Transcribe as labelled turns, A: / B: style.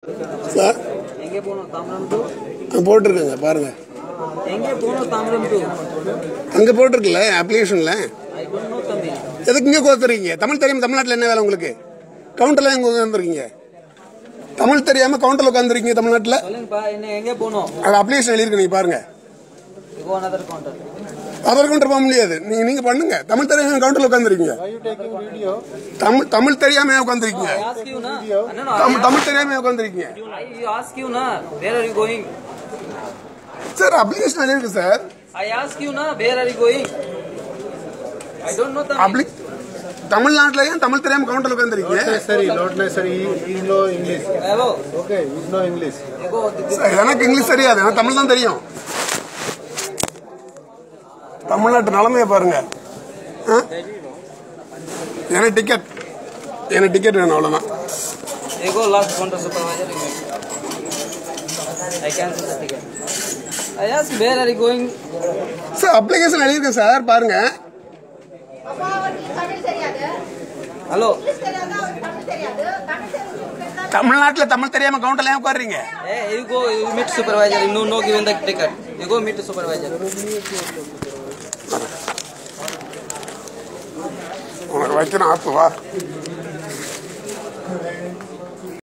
A: Sir
B: எங்கே போகணும் Tambaram to
A: போட்டிருக்கேங்க பாருங்க
B: எங்கே போகணும் தாம்பரம் டு
A: அங்கே போட்டிருக்குல்ல அப்ளிகேஷனில்
B: ஐ டோன்ட் நோ தம்பி
A: எதுக்கு இங்கே கோத்துறீங்க தமிழ் தெரியாம தமிழ்நாட்டில் என்ன வேலை உங்களுக்கு கவுண்டரில் எங்கே உட்காந்துருக்கீங்க தமிழ் தெரியாம கவுண்டரில் உட்காந்துருக்கீங்க தமிழ்நாட்டில்
B: சொல்லுங்கப்பா என்ன எங்கே போகணும்
A: அது அப்ளிகேஷன் எழுதிருக்கு நீங்க பாருங்க
B: go another counter
A: other counter போக முடியாது நீங்க நீங்க பண்ணுங்க தமிழ் தெரியாம கவுண்டரில் உட்காந்துருக்கீங்க தமிழ் தமிழ் தெரியாம உட்காந்துருக்கீங்க
B: I ask you na no no
A: Tamil Tamil தெரியாம உட்காந்துருக்கீங்க
B: I ask you na where are you going
A: sir application எழுதிருக்கு sir
B: I ask you na where are you going I don't know Tamil
A: அப்ளி தமிழ்நாட்டில் ஏன் தமிழ் தெரியாம கவுண்டரில் உட்காந்துருக்கீங்க
C: necessary, not necessary. He, he know English.
B: hello
C: Okay, he know English.
B: you go this
A: sir, எனக்கு English தெரியாது எனக்கு தமிழ் தான் தெரியும் தமிழ்நாட்டு நிலைமைய பாருங்க ஆ? எனக்கு டிக்கெட் எனக்கு டிக்கெட் வேணும் அவ்வளவுதான்
B: you go last counter supervisor you make. I cancel the ticket I ask where are you going
A: sir application எழுதியிருக்கேன் சார் பாருங்க
D: அப்பா அவருக்கு தமிழ் தெரியாது
B: hello
D: இங்கிலீஷ் தெரியாது அவருக்கு தமிழ் தெரியாது தமிழ் தெரிஞ்சு
A: தமிழ்நாட்டில் தமிழ் தெரியாம கவுண்டர்ல ஏன் உட்காருறீங்க
B: Hey, you go, you meet supervisor. You know, no given the ticket. You go meet the supervisor.
A: உனக்கு வைக்கிறேன் ஆப்பு வா